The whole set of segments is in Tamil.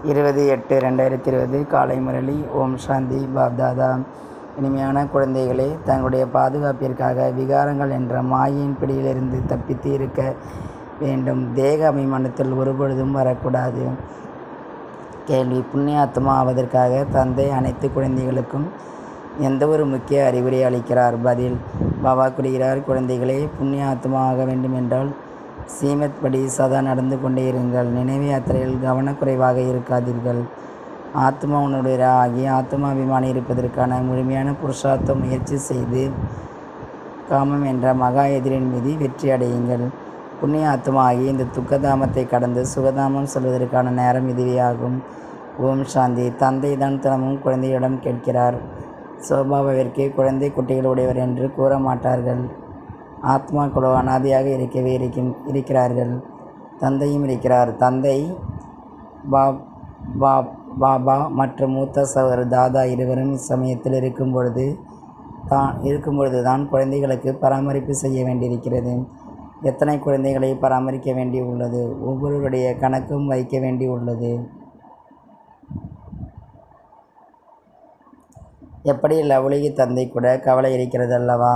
இருபது எட்டு ரெண்டாயிரத்தி இருபது காலை முரளி ஓம் சாந்தி பாப்தாதா இனிமையான குழந்தைகளே தங்களுடைய பாதுகாப்பிற்காக விகாரங்கள் என்ற மாயின் பிடியிலிருந்து தப்பித்து இருக்க வேண்டும் தேக அபிமானத்தில் ஒருபொழுதும் வரக்கூடாது கேள்வி புண்ணியாத்மா ஆவதற்காக தந்தை அனைத்து குழந்தைகளுக்கும் எந்த ஒரு முக்கிய அறிவுரை அளிக்கிறார் பதில் பாபா கூறுகிறார் குழந்தைகளே புண்ணியாத்மா ஆக வேண்டுமென்றால் சீமத் படி சதா நடந்து கொண்டே இருங்கள் நினைவு யாத்திரையில் கவனக்குறைவாக இருக்காதீர்கள் ஆத்மா உன்னுடைய ஆகி ஆத்மாபிமானி இருப்பதற்கான முழுமையான புருஷார்த்தம் முயற்சி செய்து காமம் என்ற மகா எதிரின் மீது வெற்றி அடையுங்கள் புண்ணிய ஆத்மா ஆகி இந்த துக்கதாமத்தை கடந்து சுகதாமம் செல்வதற்கான நேரம் இதுவே ஆகும் ஓம் சாந்தி தந்தை தான் தினமும் குழந்தையிடம் கேட்கிறார் சோபாபாவிற்கு குழந்தை குட்டிகள் உடையவர் என்று கூற மாட்டார்கள் ஆத்மாக்களோ அனாதையாக இருக்கவே இருக்கின் இருக்கிறார்கள் தந்தையும் இருக்கிறார் தந்தை பாப் பாப் பாபா மற்றும் மூத்த சகோதரர் தாதா இருவரும் இச்சமயத்தில் இருக்கும் பொழுது தான் இருக்கும் பொழுது தான் குழந்தைகளுக்கு பராமரிப்பு செய்ய வேண்டியிருக்கிறது எத்தனை குழந்தைகளை பராமரிக்க வேண்டி உள்ளது ஒவ்வொருவருடைய கணக்கும் வைக்க வேண்டி உள்ளது எப்படி லவுலிகி தந்தை கூட கவலை இருக்கிறது அல்லவா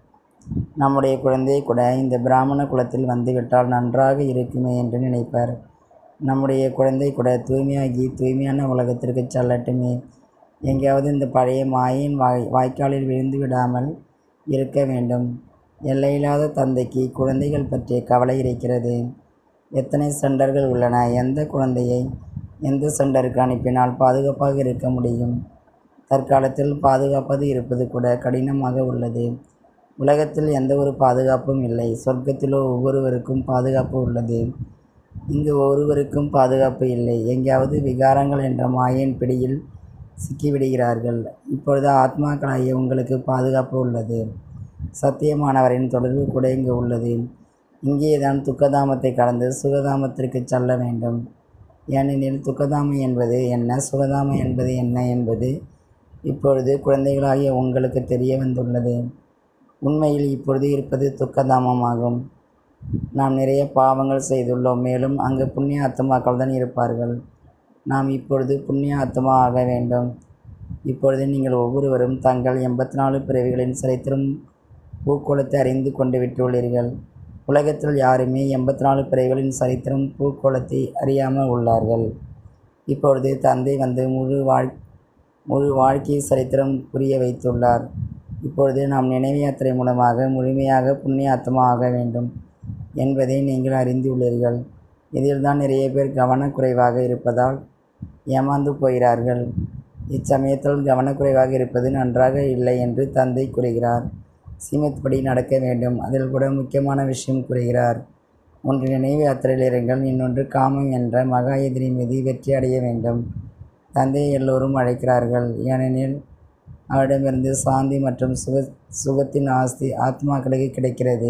நம்முடைய குழந்தை கூட இந்த பிராமண குலத்தில் வந்துவிட்டால் நன்றாக இருக்குமே என்று நினைப்பார் நம்முடைய குழந்தை கூட தூய்மையாகி தூய்மையான உலகத்திற்கு செல்லட்டுமே எங்கேயாவது இந்த பழைய மாயின் வாய் வாய்க்காலில் விழுந்து விடாமல் இருக்க வேண்டும் எல்லையில்லாத தந்தைக்கு குழந்தைகள் பற்றிய கவலை இருக்கிறது எத்தனை சென்டர்கள் உள்ளன எந்த குழந்தையை எந்த சென்டருக்கு அனுப்பினால் பாதுகாப்பாக இருக்க முடியும் தற்காலத்தில் பாதுகாப்பது இருப்பது கூட கடினமாக உள்ளது உலகத்தில் எந்த ஒரு பாதுகாப்பும் இல்லை சொர்க்கத்திலோ ஒவ்வொருவருக்கும் பாதுகாப்பு உள்ளது இங்கு ஒருவருக்கும் பாதுகாப்பு இல்லை எங்கேயாவது விகாரங்கள் என்ற மாயின் பிடியில் சிக்கிவிடுகிறார்கள் இப்பொழுது ஆத்மாக்களாகிய உங்களுக்கு பாதுகாப்பு உள்ளது சத்தியமானவரின் தொடர்பு கூட இங்கு உள்ளது இங்கேதான் துக்கதாமத்தை கடந்து சுகதாமத்திற்கு செல்ல வேண்டும் ஏனெனில் துக்கதாமம் என்பது என்ன சுகதாமம் என்பது என்ன என்பது இப்பொழுது குழந்தைகளாகிய உங்களுக்கு தெரிய வந்துள்ளது உண்மையில் இப்பொழுது இருப்பது துக்கதாமமாகும் நாம் நிறைய பாவங்கள் செய்துள்ளோம் மேலும் அங்கு புண்ணிய ஆத்மாக்கள் தான் இருப்பார்கள் நாம் இப்பொழுது புண்ணிய ஆத்மா ஆக வேண்டும் இப்பொழுது நீங்கள் ஒவ்வொருவரும் தங்கள் எண்பத்தி நாலு பிறவிகளின் சரித்திரம் பூக்கோளத்தை அறிந்து கொண்டு விட்டுள்ளீர்கள் உலகத்தில் யாருமே எண்பத்தி நாலு பிறவிகளின் சரித்திரம் பூக்கோளத்தை அறியாமல் உள்ளார்கள் இப்பொழுது தந்தை வந்து முழு வாழ் முழு வாழ்க்கை சரித்திரம் புரிய வைத்துள்ளார் இப்பொழுது நாம் நினைவு யாத்திரை மூலமாக முழுமையாக புண்ணிய ஆத்மா ஆக வேண்டும் என்பதை நீங்கள் அறிந்துள்ளீர்கள் இதில்தான் நிறைய பேர் கவனக்குறைவாக இருப்பதால் ஏமாந்து போகிறார்கள் இச்சமயத்தில் கவனக்குறைவாக இருப்பது நன்றாக இல்லை என்று தந்தை கூறுகிறார் சீமத் படி நடக்க வேண்டும் அதில் கூட முக்கியமான விஷயம் கூறுகிறார் ஒன்று நினைவு யாத்திரையில் இருங்கள் இன்னொன்று காமம் என்ற மகா எதிரி மீது வெற்றி அடைய வேண்டும் தந்தையை எல்லோரும் அழைக்கிறார்கள் ஏனெனில் அவரிடமிருந்து சாந்தி மற்றும் சுக சுகத்தின் ஆஸ்தி ஆத்மாக்களுக்கு கிடைக்கிறது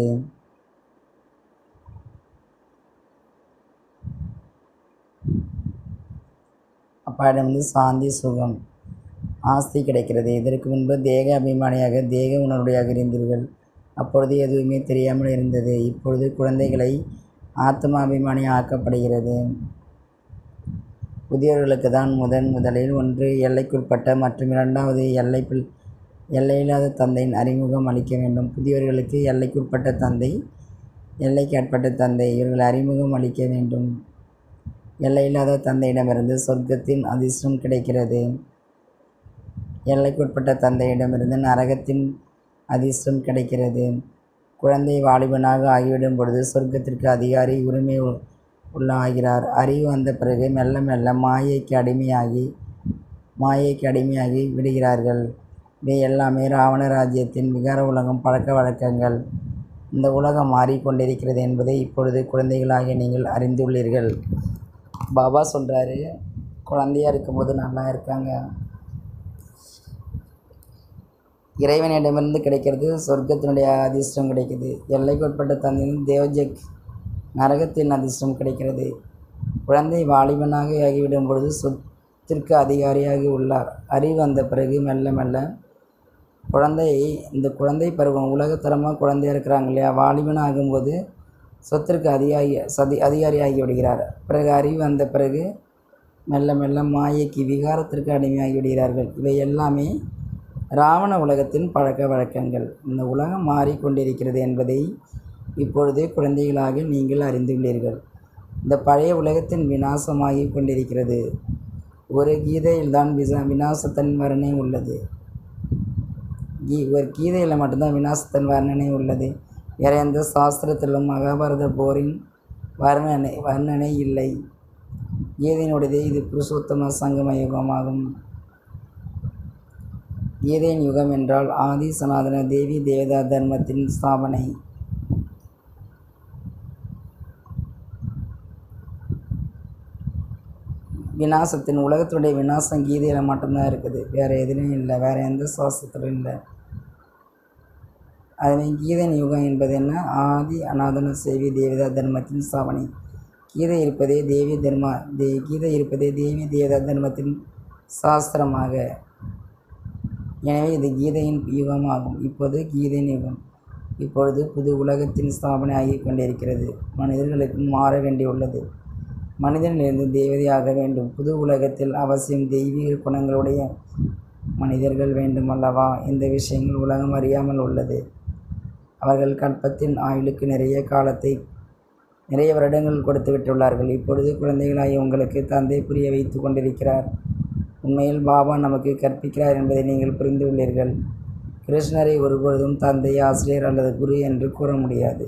அப்பாயிடமிருந்து சாந்தி சுகம் ஆஸ்தி கிடைக்கிறது இதற்கு முன்பு தேக அபிமானியாக தேக உணர்வுடையாக இருந்தீர்கள் அப்பொழுது எதுவுமே தெரியாமல் இருந்தது இப்பொழுது குழந்தைகளை ஆத்மாபிமானி ஆக்கப்படுகிறது புதியவர்களுக்கு தான் முதன் முதலில் ஒன்று எல்லைக்குட்பட்ட மற்றும் இரண்டாவது எல்லை எல்லையில்லாத தந்தையின் அறிமுகம் அளிக்க வேண்டும் புதியவர்களுக்கு எல்லைக்குட்பட்ட தந்தை எல்லைக்கு தந்தை இவர்கள் அறிமுகம் அளிக்க வேண்டும் எல்லையில்லாத தந்தையிடமிருந்து சொர்க்கத்தின் அதிர்ஷ்டம் கிடைக்கிறது எல்லைக்குட்பட்ட தந்தையிடமிருந்து நரகத்தின் அதிர்ஷ்டம் கிடைக்கிறது குழந்தை வாலிபனாக ஆகிவிடும் பொழுது சொர்க்கத்திற்கு அதிகாரி உரிமை உள்ள ஆகிறார் அறிவு வந்த பிறகு மெல்ல மெல்ல மாயைக்கு அடிமையாகி மாயைக்கு அடிமையாகி விடுகிறார்கள் இவை எல்லாமே ராவண ராஜ்யத்தின் விகார உலகம் பழக்க வழக்கங்கள் இந்த உலகம் மாறிக்கொண்டிருக்கிறது என்பதை இப்பொழுது குழந்தைகளாகிய நீங்கள் அறிந்துள்ளீர்கள் பாபா சொல்கிறாரு குழந்தையாக இருக்கும்போது நல்லா இருக்காங்க இறைவனிடமிருந்து கிடைக்கிறது சொர்க்கத்தினுடைய அதிர்ஷ்டம் கிடைக்குது எல்லைக்குட்பட்ட தந்தையின் தேவஜக் நரகத்தின் அதிர்ஷ்டம் கிடைக்கிறது குழந்தை வாலிபனாக ஆகிவிடும் பொழுது சொத்திற்கு அதிகாரியாகி உள்ளார் அறிவு வந்த பிறகு மெல்ல மெல்ல குழந்தை இந்த குழந்தை பருவம் உலகத்தரமாக குழந்தையாக இருக்கிறாங்க இல்லையா வாலிபன் ஆகும்போது சொத்திற்கு அதிகாரி சதி அதிகாரியாகி விடுகிறார் பிறகு அறிவு வந்த பிறகு மெல்ல மெல்ல மாயைக்கு விகாரத்திற்கு அடிமையாகி விடுகிறார்கள் இவை எல்லாமே ராவண உலகத்தின் பழக்க வழக்கங்கள் இந்த உலகம் மாறிக்கொண்டிருக்கிறது என்பதை இப்பொழுது குழந்தைகளாக நீங்கள் அறிந்துள்ளீர்கள் இந்த பழைய உலகத்தின் விநாசமாகி கொண்டிருக்கிறது ஒரு கீதையில்தான் விசா விநாசத்தின் வர்ணனை உள்ளது கீ ஒரு கீதையில் மட்டும்தான் விநாசத்தின் வர்ணனை உள்ளது வேற எந்த சாஸ்திரத்திலும் மகாபாரத போரின் வர்ணனை வர்ணனை இல்லை கீதையினுடையது இது புருஷோத்தம சங்கம யுகமாகும் கீதையின் யுகம் என்றால் ஆதி சனாதன தேவி தேவதா தர்மத்தின் ஸ்தாபனை விநாசத்தின் உலகத்துடைய விநாசம் கீதையில் மட்டும்தான் இருக்குது வேறு எதுலையும் இல்லை வேறு எந்த சாஸ்திரத்திலும் இல்லை அதனை கீதன் யுகம் என்பது என்ன ஆதி அநாதன சேவி தேவதா தர்மத்தின் ஸ்தாபனை கீதை இருப்பதே தேவி தர்மா தே கீதை இருப்பதே தேவி தேவதா தர்மத்தின் சாஸ்திரமாக எனவே இது கீதையின் யுகமாகும் இப்போது கீதையின் யுகம் இப்பொழுது புது உலகத்தின் ஸ்தாபனை ஆகிக் கொண்டிருக்கிறது மனிதர்களுக்கு மாற வேண்டியுள்ளது மனிதனிலிருந்து தேவதையாக வேண்டும் புது உலகத்தில் அவசியம் தெய்வீக குணங்களுடைய மனிதர்கள் வேண்டும் அல்லவா இந்த விஷயங்கள் உலகம் அறியாமல் உள்ளது அவர்கள் கல்பத்தின் ஆயுளுக்கு நிறைய காலத்தை நிறைய வருடங்கள் கொடுத்து விட்டுள்ளார்கள் இப்பொழுது குழந்தைகளாகிய உங்களுக்கு தந்தை புரிய வைத்து கொண்டிருக்கிறார் உண்மையில் பாபா நமக்கு கற்பிக்கிறார் என்பதை நீங்கள் புரிந்துள்ளீர்கள் கிருஷ்ணரை ஒருபொழுதும் தந்தை ஆசிரியர் அல்லது குரு என்று கூற முடியாது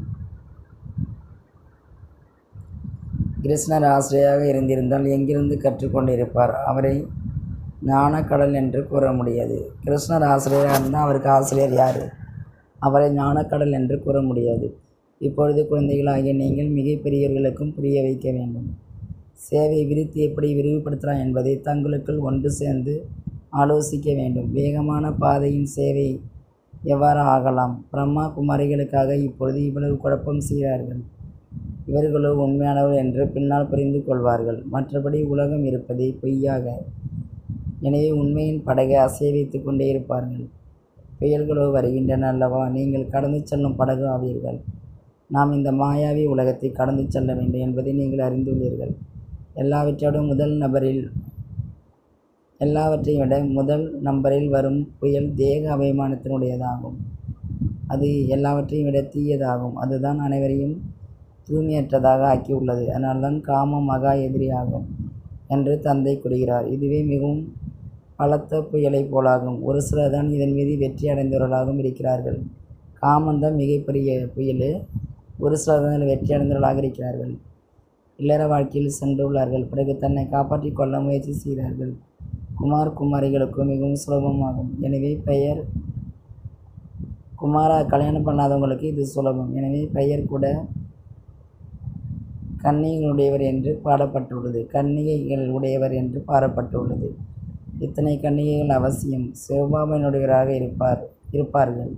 கிருஷ்ணர் ஆசிரியராக இருந்திருந்தால் எங்கிருந்து கற்றுக்கொண்டிருப்பார் அவரை ஞானக்கடல் என்று கூற முடியாது கிருஷ்ணர் ஆசிரியராக இருந்தால் அவருக்கு ஆசிரியர் யார் அவரை ஞானக்கடல் என்று கூற முடியாது இப்பொழுது குழந்தைகளாகிய நீங்கள் மிகப்பெரியவர்களுக்கும் புரிய வைக்க வேண்டும் சேவை விருத்தி எப்படி விரிவுபடுத்தலாம் என்பதை தங்களுக்குள் ஒன்று சேர்ந்து ஆலோசிக்க வேண்டும் வேகமான பாதையின் சேவை எவ்வாறு ஆகலாம் பிரம்மா குமாரிகளுக்காக இப்பொழுது இவ்வளவு குழப்பம் செய்கிறார்கள் இவர்களோ உண்மையானவர் என்று பின்னால் புரிந்து கொள்வார்கள் மற்றபடி உலகம் இருப்பதை பொய்யாக எனவே உண்மையின் படகை அசைய வைத்து கொண்டே இருப்பார்கள் புயல்களோ வருகின்றன அல்லவா நீங்கள் கடந்து செல்லும் படகு ஆவீர்கள் நாம் இந்த மாயாவி உலகத்தை கடந்து செல்ல வேண்டும் என்பதை நீங்கள் அறிந்துள்ளீர்கள் எல்லாவற்றோடும் முதல் நபரில் எல்லாவற்றையும் விட முதல் நம்பரில் வரும் புயல் தேக அபிமானத்தினுடையதாகும் அது எல்லாவற்றையும் விட தீயதாகும் அதுதான் அனைவரையும் தூய்மையற்றதாக ஆக்கியுள்ளது அதனால்தான் காமம் மகா எதிரியாகும் என்று தந்தை கூறுகிறார் இதுவே மிகவும் பலத்த புயலை போலாகும் ஒரு சிலர் தான் இதன் மீது வெற்றி அடைந்தவர்களாகவும் இருக்கிறார்கள் காமந்தான் மிகப்பெரிய புயல் ஒரு சிலர் தான் இதில் வெற்றி அடைந்தவர்களாக இருக்கிறார்கள் இல்லற வாழ்க்கையில் சென்றுள்ளார்கள் பிறகு தன்னை காப்பாற்றிக் கொள்ள முயற்சி செய்கிறார்கள் குமார் குமாரிகளுக்கு மிகவும் சுலபமாகும் எனவே பெயர் குமாரா கல்யாணம் பண்ணாதவங்களுக்கு இது சுலபம் எனவே பெயர் கூட கன்னிகளுடையவர் என்று பாடப்பட்டுள்ளது கன்னிகைகள் உடையவர் என்று பாடப்பட்டுள்ளது இத்தனை கன்னிகைகள் அவசியம் சிவபாபனுடையவராக இருப்பார் இருப்பார்கள்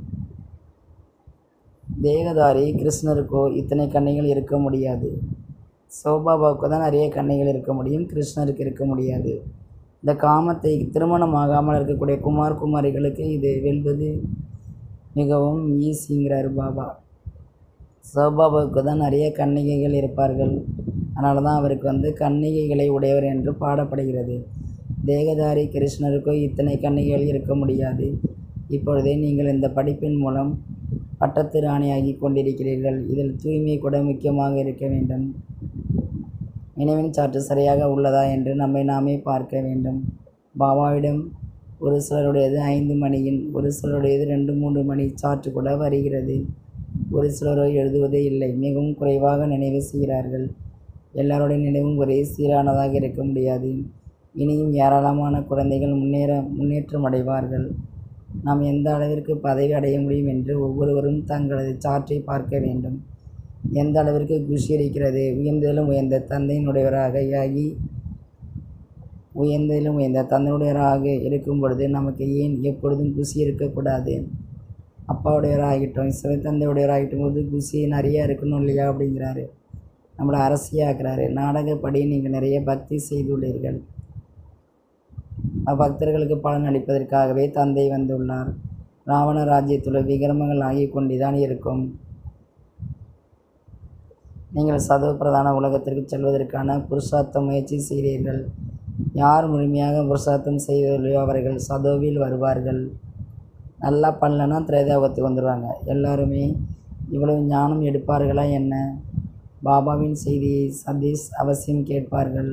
தேகதாரி கிருஷ்ணருக்கோ இத்தனை கன்னிகள் இருக்க முடியாது சிவபாபாவுக்கு தான் நிறைய கன்னிகள் இருக்க முடியும் கிருஷ்ணருக்கு இருக்க முடியாது இந்த காமத்தை திருமணமாகாமல் இருக்கக்கூடிய குமார் குமாரிகளுக்கு இது வெல்வது மிகவும் ஈஸிங்கிறார் பாபா சிவபாபாவுக்கு தான் நிறைய கன்னிகைகள் இருப்பார்கள் அதனால தான் அவருக்கு வந்து கன்னிகைகளை உடையவர் என்று பாடப்படுகிறது தேகதாரி கிருஷ்ணருக்கோ இத்தனை கன்னிகைகள் இருக்க முடியாது இப்பொழுதே நீங்கள் இந்த படிப்பின் மூலம் பட்டத்து ராணியாகி கொண்டிருக்கிறீர்கள் இதில் தூய்மை கூட முக்கியமாக இருக்க வேண்டும் நினைவின் சாற்று சரியாக உள்ளதா என்று நம்மை நாமே பார்க்க வேண்டும் பாபாவிடம் ஒரு சிலருடையது ஐந்து மணியின் ஒரு சிலருடையது ரெண்டு மூன்று மணி சாற்று கூட வருகிறது ஒரு சிலரோ எழுதுவதே இல்லை மிகவும் குறைவாக நினைவு செய்கிறார்கள் எல்லாருடைய நினைவும் ஒரே சீரானதாக இருக்க முடியாது இனியும் ஏராளமான குழந்தைகள் முன்னேற முன்னேற்றம் அடைவார்கள் நாம் எந்த அளவிற்கு பதவி அடைய முடியும் என்று ஒவ்வொருவரும் தங்களது சாற்றை பார்க்க வேண்டும் எந்த அளவிற்கு குஷி இருக்கிறது உயர்ந்ததிலும் உயர்ந்த தந்தையினுடையவராக ஆகி உயர்ந்ததிலும் உயர்ந்த தந்தையுடையவராக இருக்கும் பொழுது நமக்கு ஏன் எப்பொழுதும் குஷி இருக்கக்கூடாது அப்பாவுடையவராகிட்டோம் சிவத்தந்தையுடையவராகிட்டும் போது குஷி நிறையா இருக்கணும் இல்லையா அப்படிங்கிறாரு நம்மளை அரசியாக்குறாரு நாடகப்படி நீங்கள் நிறைய பக்தி செய்துள்ளீர்கள் பக்தர்களுக்கு பலன் அளிப்பதற்காகவே தந்தை வந்துள்ளார் ராவண ராஜ்யத்துள்ள விக்கிரமங்கள் ஆகிக் கொண்டுதான் இருக்கும் நீங்கள் சதவ பிரதான உலகத்திற்கு செல்வதற்கான புருஷார்த்த முயற்சி செய்கிறீர்கள் யார் முழுமையாக புருஷார்த்தம் செய்வதில்லையோ அவர்கள் சதோவில் வருவார்கள் நல்லா பண்ணலன்னா திரேதாபத்துக்கு வந்துடுவாங்க எல்லாருமே இவ்வளவு ஞானம் எடுப்பார்களா என்ன பாபாவின் செய்தியை சதீஷ் அவசியம் கேட்பார்கள்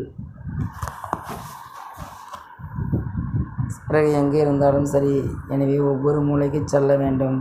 பிறகு எங்கே இருந்தாலும் சரி எனவே ஒவ்வொரு மூலைக்கு செல்ல வேண்டும்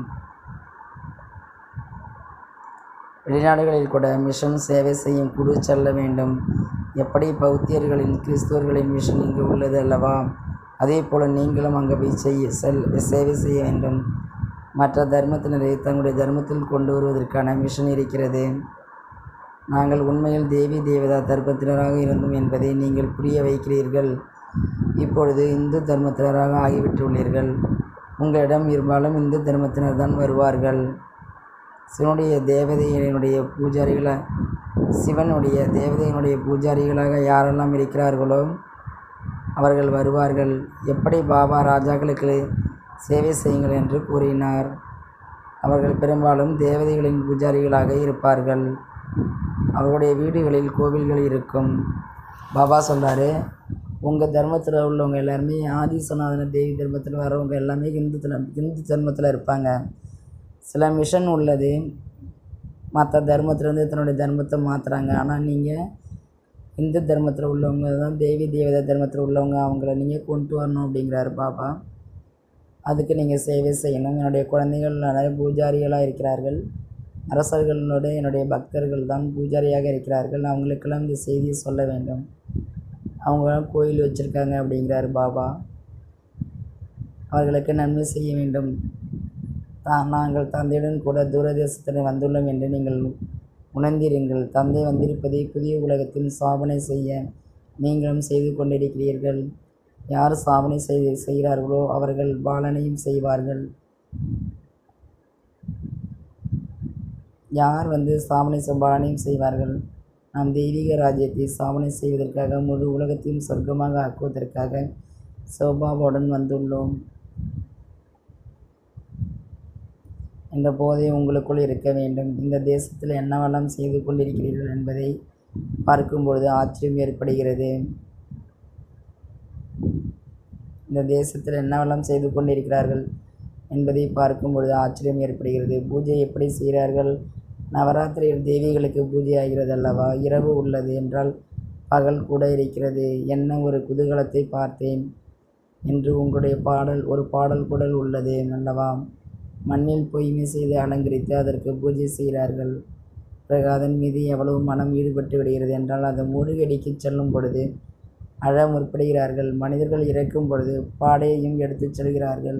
வெளிநாடுகளில் கூட மிஷன் சேவை செய்யும் குழு செல்ல வேண்டும் எப்படி பௌத்தியர்களின் கிறிஸ்துவர்களின் மிஷன் இங்கு உள்ளது அல்லவா அதே போல் நீங்களும் அங்கே போய் செய்ய செல் சேவை செய்ய வேண்டும் மற்ற தர்மத்தினரை தங்களுடைய தர்மத்தில் கொண்டு வருவதற்கான மிஷன் இருக்கிறது நாங்கள் உண்மையில் தேவி தேவதா தர்மத்தினராக இருந்தோம் என்பதை நீங்கள் புரிய வைக்கிறீர்கள் இப்பொழுது இந்து தர்மத்தினராக ஆகிவிட்டுள்ளீர்கள் உங்களிடம் இருந்தாலும் இந்து தர்மத்தினர் தான் வருவார்கள் சிவனுடைய தேவதையினுடைய பூஜாரிகளாக சிவனுடைய தேவதையினுடைய பூஜாரிகளாக யாரெல்லாம் இருக்கிறார்களோ அவர்கள் வருவார்கள் எப்படி பாபா ராஜாக்களுக்கு சேவை செய்யுங்கள் என்று கூறினார் அவர்கள் பெரும்பாலும் தேவதைகளின் பூஜாரிகளாக இருப்பார்கள் அவர்களுடைய வீடுகளில் கோவில்கள் இருக்கும் பாபா சொல்கிறாரு உங்கள் தர்மத்தில் உள்ளவங்க எல்லாருமே ஆதி சனாதன தேவி தர்மத்தில் வரவங்க எல்லாமே இந்து தர்ம இந்து தர்மத்தில் இருப்பாங்க சில மிஷன் உள்ளது மற்ற தர்மத்திலேருந்து தன்னுடைய தர்மத்தை மாற்றுறாங்க ஆனால் நீங்கள் இந்து தர்மத்தில் உள்ளவங்க தான் தேவி தேவதா தர்மத்தில் உள்ளவங்க அவங்கள நீங்கள் கொண்டு வரணும் அப்படிங்கிறாரு பாபா அதுக்கு நீங்கள் சேவை செய்யணும் என்னுடைய குழந்தைகள் நிறைய பூஜாரிகளாக இருக்கிறார்கள் அரசர்களோட என்னுடைய பக்தர்கள் தான் பூஜாரியாக இருக்கிறார்கள் அவங்களுக்கெல்லாம் இந்த செய்தியை சொல்ல வேண்டும் அவங்க கோயில் வச்சுருக்காங்க அப்படிங்கிறாரு பாபா அவர்களுக்கு நன்மை செய்ய வேண்டும் தான் நாங்கள் தந்தையுடன் கூட தூரதேசத்தில் வந்துள்ளோம் என்று நீங்கள் உணர்ந்தீர்கள் தந்தை வந்திருப்பதை புதிய உலகத்தில் சாதனை செய்ய நீங்களும் செய்து கொண்டிருக்கிறீர்கள் யார் சாதனை செய்து செய்கிறார்களோ அவர்கள் பாலனையும் செய்வார்கள் யார் வந்து சாமனை பாலனையும் செய்வார்கள் நாம் தெய்வீக ராஜ்யத்தை சாமனை செய்வதற்காக முழு உலகத்தையும் சொர்க்கமாக ஆக்குவதற்காக சோபாவுடன் வந்துள்ளோம் என்ற போதை உங்களுக்குள் இருக்க வேண்டும் இந்த தேசத்தில் என்னவெல்லாம் செய்து கொண்டிருக்கிறீர்கள் என்பதை பார்க்கும்பொழுது ஆச்சரியம் ஏற்படுகிறது இந்த தேசத்தில் என்னவெல்லாம் செய்து கொண்டிருக்கிறார்கள் என்பதை பார்க்கும் பொழுது ஆச்சரியம் ஏற்படுகிறது பூஜை எப்படி செய்கிறார்கள் நவராத்திரியில் தேவிகளுக்கு பூஜை ஆகிறது அல்லவா இரவு உள்ளது என்றால் பகல் கூட இருக்கிறது என்ன ஒரு குதூகலத்தை பார்த்தேன் என்று உங்களுடைய பாடல் ஒரு பாடல் குடல் உள்ளது அல்லவா மண்ணில் பொய்மை செய்து அலங்கரித்து அதற்கு பூஜை செய்கிறார்கள் பிறகு அதன் மீது எவ்வளவு மனம் ஈடுபட்டு விடுகிறது என்றால் அது மூழ்கடிக்கு செல்லும் பொழுது அழ முற்படுகிறார்கள் மனிதர்கள் இறக்கும் பொழுது பாடையையும் எடுத்துச் செல்கிறார்கள்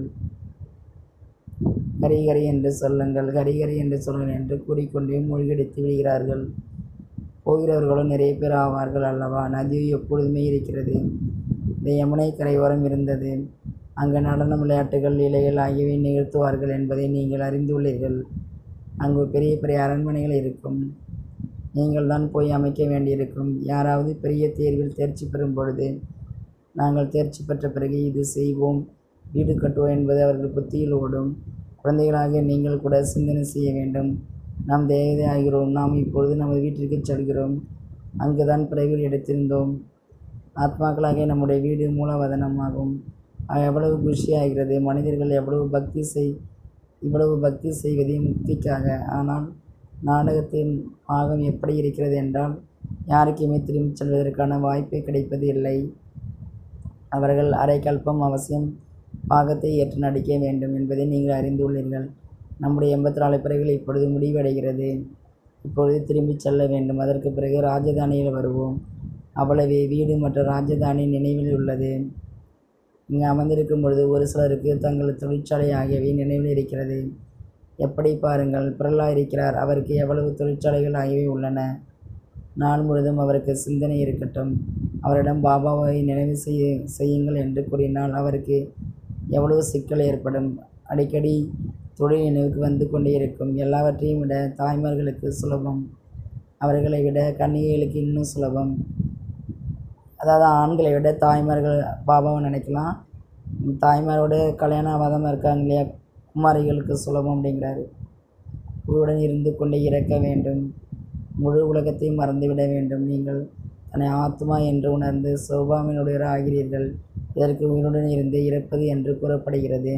கரிகரி என்று சொல்லுங்கள் கரிகரி என்று சொல்லுங்கள் என்று கூறிக்கொண்டே மூழ்கடித்து விடுகிறார்கள் போகிறவர்களும் நிறைய பேர் ஆவார்கள் அல்லவா நதி எப்பொழுதுமே இருக்கிறது இந்த யமுனை கரையோரம் இருந்தது அங்கு நடன விளையாட்டுகள் இலைகள் ஆகியவை நிகழ்த்துவார்கள் என்பதை நீங்கள் அறிந்துள்ளீர்கள் அங்கு பெரிய பெரிய அரண்மனைகள் இருக்கும் நீங்கள் தான் போய் அமைக்க வேண்டியிருக்கும் யாராவது பெரிய தேர்வில் தேர்ச்சி பெறும் பொழுது நாங்கள் தேர்ச்சி பெற்ற பிறகு இது செய்வோம் வீடு கட்டுவோம் என்பது அவர்கள் புத்தியில் ஓடும் குழந்தைகளாக நீங்கள் கூட சிந்தனை செய்ய வேண்டும் நாம் தேவதை ஆகிறோம் நாம் இப்பொழுது நமது வீட்டிற்கு செல்கிறோம் அங்குதான் பிறவில் எடுத்திருந்தோம் ஆத்மாக்களாக நம்முடைய வீடு மூலவதனமாகும் எவ்வளவு குஷியாகிறது மனிதர்கள் எவ்வளவு பக்தி செய் இவ்வளவு பக்தி செய்வதே முக்திக்காக ஆனால் நாடகத்தின் பாகம் எப்படி இருக்கிறது என்றால் யாருக்குமே திரும்பிச் செல்வதற்கான வாய்ப்பே கிடைப்பது இல்லை அவர்கள் அரைக்கல்பம் அவசியம் பாகத்தை ஏற்று நடிக்க வேண்டும் என்பதை நீங்கள் அறிந்துள்ளீர்கள் நம்முடைய எண்பத்தி நாலு பிறகுகள் இப்பொழுது முடிவடைகிறது இப்பொழுது திரும்பிச் செல்ல வேண்டும் அதற்கு பிறகு ராஜதானியில் வருவோம் அவ்வளவே வீடு மற்றும் ராஜதானி நினைவில் உள்ளது இங்கு அமர்ந்திருக்கும் பொழுது ஒரு சிலருக்கு தங்கள் தொழிற்சாலை ஆகியவை நினைவில் இருக்கிறது எப்படி பாருங்கள் பிரல்லா இருக்கிறார் அவருக்கு எவ்வளவு தொழிற்சாலைகள் ஆகியவை உள்ளன நாள் முழுதும் அவருக்கு சிந்தனை இருக்கட்டும் அவரிடம் பாபாவை நினைவு செய்ய செய்யுங்கள் என்று கூறினால் அவருக்கு எவ்வளவு சிக்கல் ஏற்படும் அடிக்கடி தொழில் நினைவுக்கு வந்து கொண்டே இருக்கும் எல்லாவற்றையும் விட தாய்மார்களுக்கு சுலபம் அவர்களை விட கன்னிகைகளுக்கு இன்னும் சுலபம் அதாவது ஆண்களை விட தாய்மார்கள் பாபாவை நினைக்கலாம் தாய்மாரோட கல்யாண ஆகாதமாக இருக்காங்க இல்லையா குமாரிகளுக்கு சுலபம் அப்படிங்கிறாரு உடன் இருந்து கொண்டே இறக்க வேண்டும் முழு உலகத்தையும் மறந்துவிட வேண்டும் நீங்கள் தன்னை ஆத்மா என்று உணர்ந்து சௌபாமினுடைய ஆகிறீர்கள் இதற்கு உயிருடன் இருந்து இறப்பது என்று கூறப்படுகிறது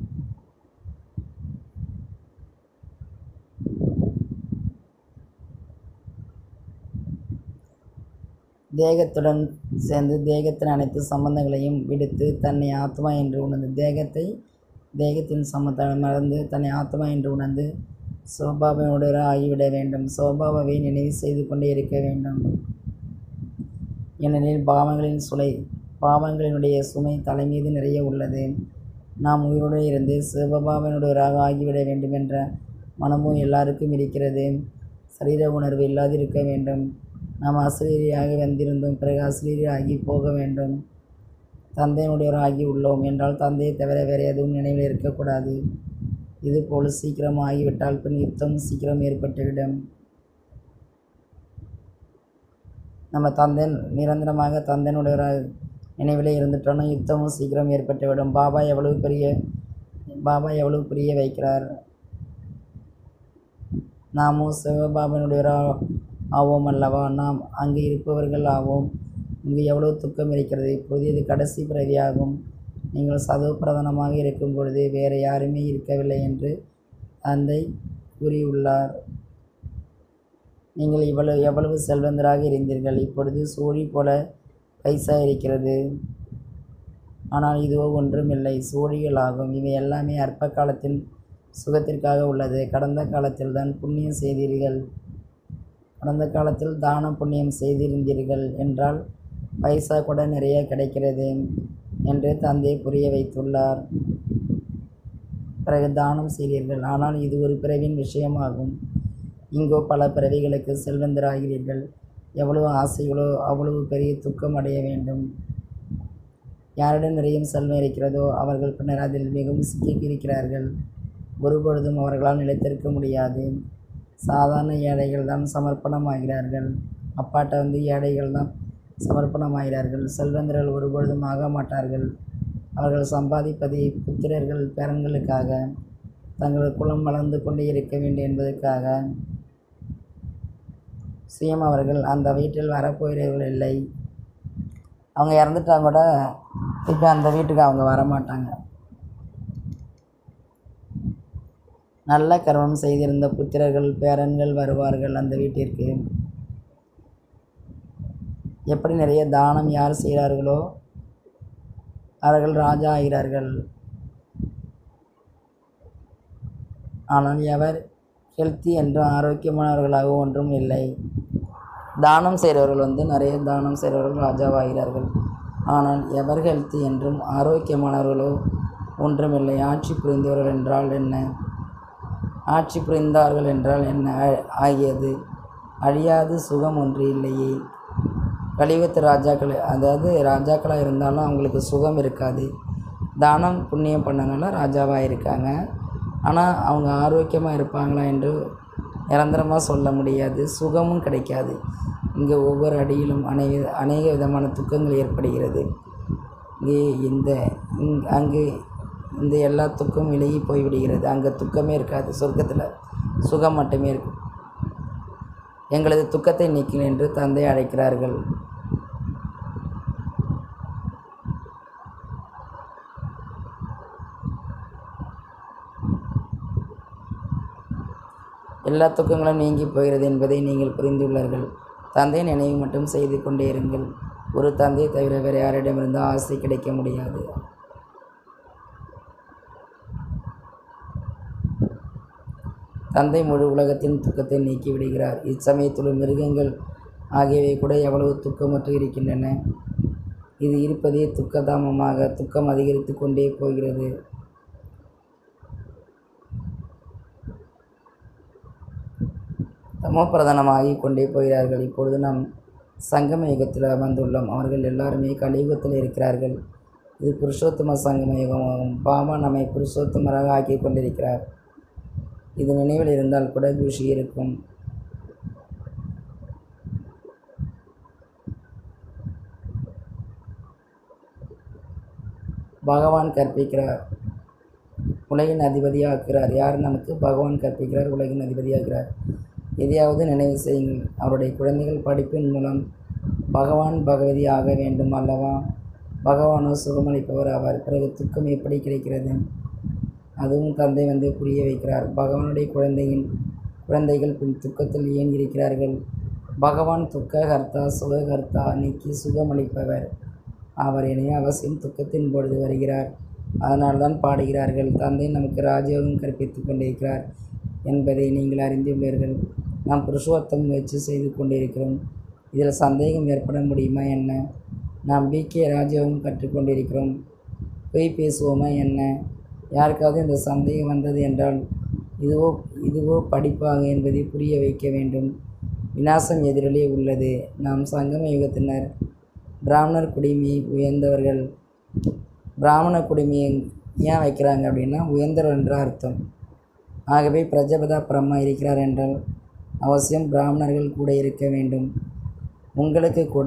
தேகத்துடன் சேர்ந்து தேகத்தின் அனைத்து சம்பந்தங்களையும் விடுத்து தன்னை ஆத்மா என்று உணர்ந்து தேகத்தை தேகத்தின் சம்பந்தத்தை மறந்து தன்னை ஆத்மா என்று உணர்ந்து சோபாபாவுடைய ஆகிவிட வேண்டும் சோபாபாவை நினைவு செய்து கொண்டே இருக்க வேண்டும் ஏனெனில் பாவங்களின் சுலை பாவங்களினுடைய சுமை தலைமீது நிறைய உள்ளது நாம் உயிருடன் இருந்து சிவபாவனுடையவராக ஆகிவிட வேண்டும் என்ற மனமும் எல்லாருக்கும் இருக்கிறது சரீர உணர்வு இல்லாதிருக்க வேண்டும் நாம் அசிரியராக வந்திருந்தோம் பிறகு அசிரியராகி போக வேண்டும் தந்தையினுடையவராகி உள்ளோம் என்றால் தந்தையை தவிர வேறு எதுவும் நினைவில் இருக்கக்கூடாது இதுபோல் சீக்கிரம் ஆகிவிட்டால் பின் யுத்தம் சீக்கிரம் ஏற்பட்டுவிடும் நம்ம தந்தை நிரந்தரமாக தந்தையினுடைய நினைவில் இருந்துட்டோன்னா யுத்தமும் சீக்கிரம் ஏற்பட்டுவிடும் பாபா எவ்வளவு பெரிய பாபா எவ்வளவு புரிய வைக்கிறார் நாமும் சிவபாபனுடைய ஆவோம் அல்லவா நாம் அங்கு இருப்பவர்கள் ஆவோம் இங்கு எவ்வளவு துக்கம் இருக்கிறது இப்போது இது கடைசி பிறவியாகும் நீங்கள் சதவ பிரதானமாக இருக்கும் பொழுது வேறு யாருமே இருக்கவில்லை என்று தந்தை கூறியுள்ளார் நீங்கள் இவ்வளவு எவ்வளவு செல்வந்தராக இருந்தீர்கள் இப்பொழுது சோழி போல பைசா இருக்கிறது ஆனால் இதுவோ ஒன்றுமில்லை சோழிகளாகும் இவை எல்லாமே அற்ப காலத்தின் சுகத்திற்காக உள்ளது கடந்த காலத்தில் தான் புண்ணியம் செய்தீர்கள் கடந்த காலத்தில் தானம் புண்ணியம் செய்திருந்தீர்கள் என்றால் பைசா கூட நிறைய கிடைக்கிறது என்று தந்தை புரிய வைத்துள்ளார் பிறகு தானம் செய்தீர்கள் ஆனால் இது ஒரு பிறவின் விஷயமாகும் இங்கோ பல பிறவிகளுக்கு செல்வந்தராகிறீர்கள் எவ்வளவு ஆசைகளோ அவ்வளவு பெரிய துக்கம் அடைய வேண்டும் யாரிடம் நிறைய செல்வம் இருக்கிறதோ அவர்கள் பின்னர் அதில் மிகவும் சிக்கியிருக்கிறார்கள் ஒருபொழுதும் அவர்களால் நிலைத்திருக்க முடியாது சாதாரண ஏழைகள் தான் சமர்ப்பணமாகிறார்கள் அப்பாட்ட வந்து ஏழைகள் தான் சமர்ப்பணமாகிறார்கள் செல்வந்தர்கள் ஒருபொழுதும் ஆக மாட்டார்கள் அவர்கள் சம்பாதிப்பதை புத்திரர்கள் பேரன்களுக்காக தங்கள் குலம் வளர்ந்து கொண்டே இருக்க வேண்டும் என்பதற்காக சுயம் அவர்கள் அந்த வீட்டில் வரப்போகிறவர்கள் இல்லை அவங்க இறந்துட்டாங்க கூட இப்போ அந்த வீட்டுக்கு அவங்க வரமாட்டாங்க நல்ல கர்மம் செய்திருந்த புத்திரர்கள் பேரன்கள் வருவார்கள் அந்த வீட்டிற்கு எப்படி நிறைய தானம் யார் செய்கிறார்களோ அவர்கள் ராஜா ஆகிறார்கள் ஆனால் எவர் ஹெல்த்தி என்றும் ஆரோக்கியமானவர்களாக ஒன்றும் இல்லை தானம் செய்கிறவர்கள் வந்து நிறைய தானம் செய்கிறவர்கள் ராஜாவாகிறார்கள் ஆனால் எவர் ஹெல்த்தி என்றும் ஆரோக்கியமானவர்களோ ஒன்றுமில்லை ஆட்சி புரிந்தவர்கள் என்றால் என்ன ஆட்சி புரிந்தார்கள் என்றால் என்ன ஆ- ஆகியது அழியாது சுகம் ஒன்று இல்லையே கலியுகத்து ராஜாக்கள் அதாவது ராஜாக்களாக இருந்தாலும் அவங்களுக்கு சுகம் இருக்காது தானம் புண்ணியம் பண்ணனால ராஜாவாக இருக்காங்க ஆனால் அவங்க ஆரோக்கியமாக இருப்பாங்களா என்று நிரந்தரமாக சொல்ல முடியாது சுகமும் கிடைக்காது இங்கே ஒவ்வொரு அடியிலும் அநேக அநேக விதமான துக்கங்கள் ஏற்படுகிறது இங்கே இந்த இங் அங்கு இந்த எல்லா துக்கம் விலகி போய்விடுகிறது அங்கே துக்கமே இருக்காது சொர்க்கத்தில் சுகம் மட்டுமே இருக்கும் எங்களது துக்கத்தை நீக்கின என்று தந்தை அழைக்கிறார்கள் எல்லா துக்கங்களும் நீங்கி போகிறது என்பதை நீங்கள் புரிந்துள்ளீர்கள் தந்தை நினைவு மட்டும் செய்து கொண்டே இருங்கள் ஒரு தந்தையை தவிர வேறு யாரிடமிருந்து ஆசை கிடைக்க முடியாது தந்தை முழு உலகத்தின் துக்கத்தை நீக்கி விடுகிறார் இச்சமயத்தில் மிருகங்கள் ஆகியவை கூட எவ்வளவு துக்கமற்று இருக்கின்றன இது இருப்பதே துக்கதாமமாக துக்கம் அதிகரித்து கொண்டே போகிறது தமோபிரதானமாகி கொண்டே போகிறார்கள் இப்பொழுது நாம் சங்கம யுகத்தில் வந்துள்ளோம் அவர்கள் எல்லாருமே கலியுகத்தில் இருக்கிறார்கள் இது புருஷோத்தம சங்கம யுகமாகும் பாபா நம்மை புருஷோத்தமராக ஆக்கி கொண்டிருக்கிறார் இது நினைவில் இருந்தால் கூட குஷி இருக்கும் பகவான் கற்பிக்கிறார் உலகின் அதிபதியாக்குறார் யார் நமக்கு பகவான் கற்பிக்கிறார் உலகின் அதிபதியாகிறார் எதையாவது நினைவு செய்யுங்கள் அவருடைய குழந்தைகள் படிப்பின் மூலம் பகவான் பகவதி ஆக வேண்டும் அல்லவா பகவானோ சுகமளிப்பவர் ஆவார் பிறகு துக்கம் எப்படி கிடைக்கிறது அதுவும் தந்தை வந்து புரிய வைக்கிறார் பகவானுடைய குழந்தையின் குழந்தைகள் பின் துக்கத்தில் ஏன் இருக்கிறார்கள் பகவான் துக்க கர்த்தா சுககர்த்தா நீக்கி சுகமளிப்பவர் அவர் இணைய அவசியம் துக்கத்தின் பொழுது வருகிறார் அதனால்தான் பாடுகிறார்கள் தந்தை நமக்கு ராஜயோகம் கற்பித்துக் கொண்டிருக்கிறார் என்பதை நீங்கள் அறிந்துள்ளீர்கள் நாம் புருஷோத்தம் முயற்சி செய்து கொண்டிருக்கிறோம் இதில் சந்தேகம் ஏற்பட முடியுமா என்ன நாம் பிகே ராஜயோகம் கற்றுக்கொண்டிருக்கிறோம் பொய் பேசுவோமா என்ன யாருக்காவது இந்த சந்தேகம் வந்தது என்றால் இதுவோ இதுவோ படிப்பாக என்பதை புரிய வைக்க வேண்டும் விநாசம் எதிரிலே உள்ளது நாம் சங்கம யுகத்தினர் பிராமணர் குடிமை உயர்ந்தவர்கள் பிராமண குடிமையை ஏன் வைக்கிறாங்க அப்படின்னா உயர்ந்தவர் என்ற அர்த்தம் ஆகவே பிரஜபதா பிரம்மா இருக்கிறார் என்றால் அவசியம் பிராமணர்கள் கூட இருக்க வேண்டும் உங்களுக்கு கூட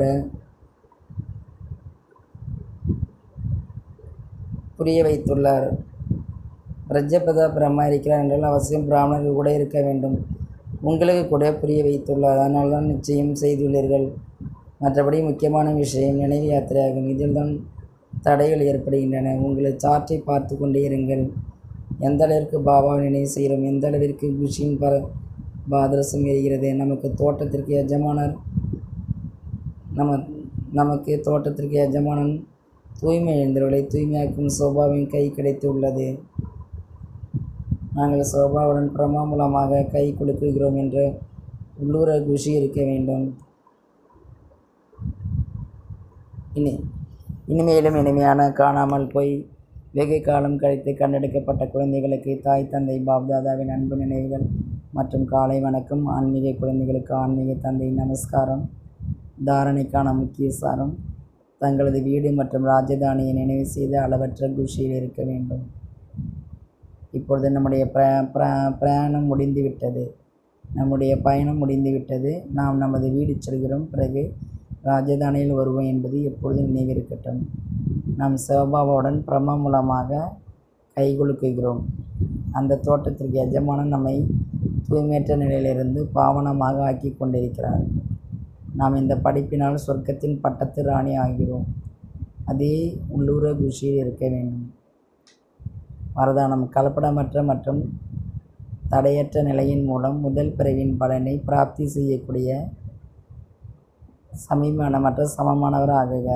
புரிய வைத்துள்ளார் பிரஜபதா பிரம்மா இருக்கிறார் என்றால் அவசியம் பிராமணர்கள் கூட இருக்க வேண்டும் உங்களுக்கு கூட புரிய வைத்துள்ளார் அதனால் தான் நிச்சயம் செய்துள்ளீர்கள் மற்றபடி முக்கியமான விஷயம் நினைவு யாத்திரையாகும் இதில் தான் தடைகள் ஏற்படுகின்றன உங்களை சாற்றை பார்த்து கொண்டே இருங்கள் எந்த அளவிற்கு பாபாவை நினைவு செய்கிறோம் எந்த அளவிற்கு குஷியின் பர பாதரசம் எரிகிறது நமக்கு தோட்டத்திற்கு எஜமானர் நம்ம நமக்கு தோட்டத்திற்கு எஜமானன் தூய்மை எழுந்தவர்களை தூய்மையாக்கும் சோபாவின் கை கிடைத்து உள்ளது நாங்கள் சோபாவுடன் பிரமா மூலமாக கை கொடுக்குகிறோம் என்ற உள்ளூர குஷி இருக்க வேண்டும் இனி இனிமேலும் இனிமையான காணாமல் போய் வெகு காலம் கழித்து கண்டெடுக்கப்பட்ட குழந்தைகளுக்கு தாய் தந்தை பாப்தாதாவின் அன்பு நினைவுகள் மற்றும் காலை வணக்கம் ஆன்மீக குழந்தைகளுக்கு ஆன்மீக தந்தை நமஸ்காரம் தாரணைக்கான முக்கிய சாரம் தங்களது வீடு மற்றும் ராஜதானியை நினைவு செய்து அளவற்ற குஷியில் இருக்க வேண்டும் இப்பொழுது நம்முடைய பிர பிர பிரயாணம் முடிந்துவிட்டது நம்முடைய பயணம் முடிந்துவிட்டது நாம் நமது வீடு செல்கிறோம் பிறகு ராஜதானியில் வருவோம் என்பது எப்பொழுதும் நினைவிருக்கட்டும் நாம் சிவபாபாவுடன் பிரம்ம மூலமாக கை குலுக்குகிறோம் அந்த தோட்டத்திற்கு எஜமானன் நம்மை தூய்மையற்ற நிலையிலிருந்து பாவனமாக ஆக்கி கொண்டிருக்கிறார் நாம் இந்த படிப்பினால் சொர்க்கத்தின் பட்டத்து ராணி ஆகிறோம் அதே உள்ளூர குஷியில் இருக்க வேண்டும் வரதானம் கலப்படமற்ற மற்றும் தடையற்ற நிலையின் மூலம் முதல் பிறவின் பலனை பிராப்தி செய்யக்கூடிய சமீபனமற்ற சமமானவர் ஆகுக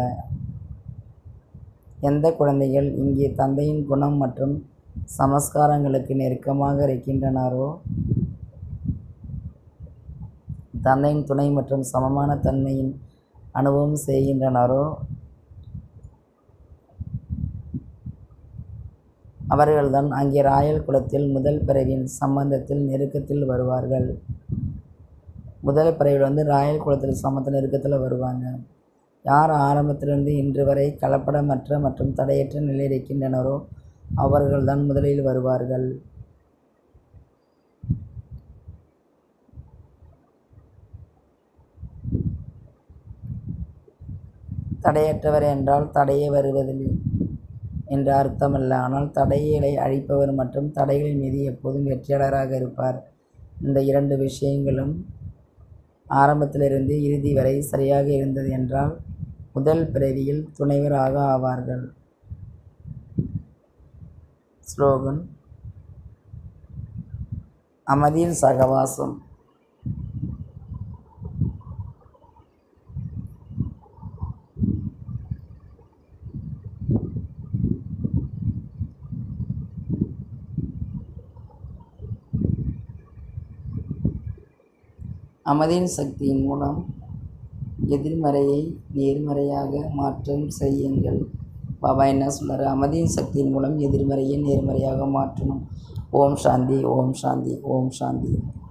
எந்த குழந்தைகள் இங்கே தந்தையின் குணம் மற்றும் சமஸ்காரங்களுக்கு நெருக்கமாக இருக்கின்றனரோ தந்தையின் துணை மற்றும் சமமான தன்மையின் அனுபவம் செய்கின்றனரோ அவர்கள்தான் அங்கே ராயல் குலத்தில் முதல் பிறவின் சம்பந்தத்தில் நெருக்கத்தில் வருவார்கள் முதல் பிறவியில் வந்து ராயல் குலத்தில் சமத்த நெருக்கத்தில் வருவாங்க யார் ஆரம்பத்திலிருந்து இன்று வரை கலப்படமற்ற மற்றும் தடையற்ற நிலை இருக்கின்றனரோ அவர்கள்தான் முதலில் வருவார்கள் தடையற்றவர் என்றால் தடையே வருவதில்லை என்ற அர்த்தமல்ல ஆனால் தடைகளை அழிப்பவர் மற்றும் தடைகளின் மீது எப்போதும் வெற்றியாளராக இருப்பார் இந்த இரண்டு விஷயங்களும் ஆரம்பத்திலிருந்து இறுதி வரை சரியாக இருந்தது என்றால் முதல் பிறவியில் துணைவராக ஆவார்கள் ஸ்லோகன் அமைதியில் சகவாசம் அமைதியின் சக்தியின் மூலம் எதிர்மறையை நேர்மறையாக மாற்றம் செய்யுங்கள் பாபா என்ன சொல்றாரு அமைதியின் சக்தியின் மூலம் எதிர்மறையை நேர்மறையாக மாற்றணும் ஓம் சாந்தி ஓம் சாந்தி ஓம் சாந்தி